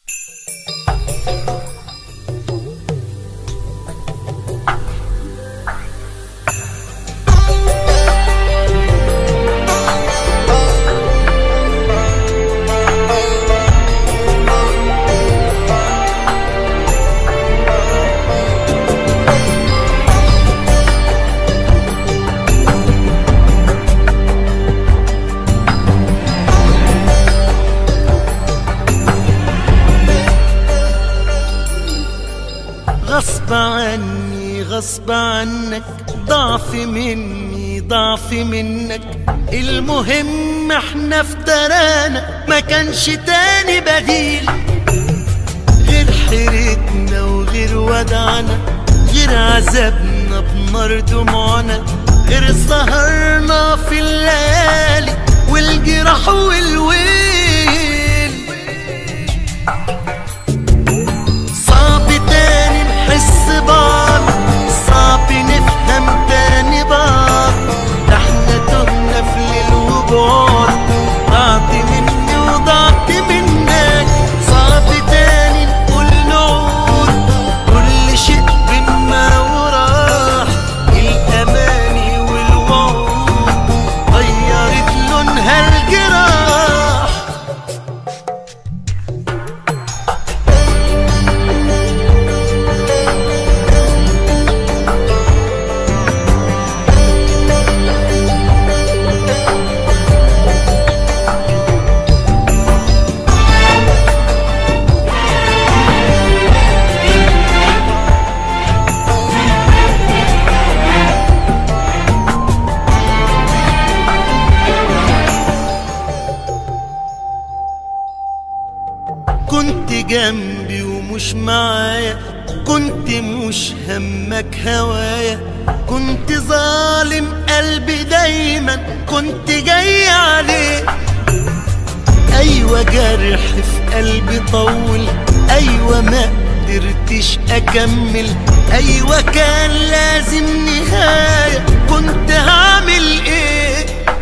غصب عني غصب عنك ضعف مني ضعف منك المهم احنا افترانا ما كانش تاني بديل غير حيرتنا وغير ودعنا غير عذابنا بنار دموعنا غير سهرنا في الليالي والجراح والويل صعب تاني نحس بعض صعب نفهم تاني بعض ده احنا تهنا في ليل وبعد ضعت مني وضعت منك صعب تاني نقول نعود كل شيء بينا وراح الاماني والوعود غيرت لونها الجراح كنت جنبي ومش معايا كنت مش همك هوايا كنت ظالم قلبي دايما كنت جاي عليه ايوه جرح في قلبي طول ايوه ما قدرتش اكمل ايوه كان لازم نهايه كنت هعمل ايه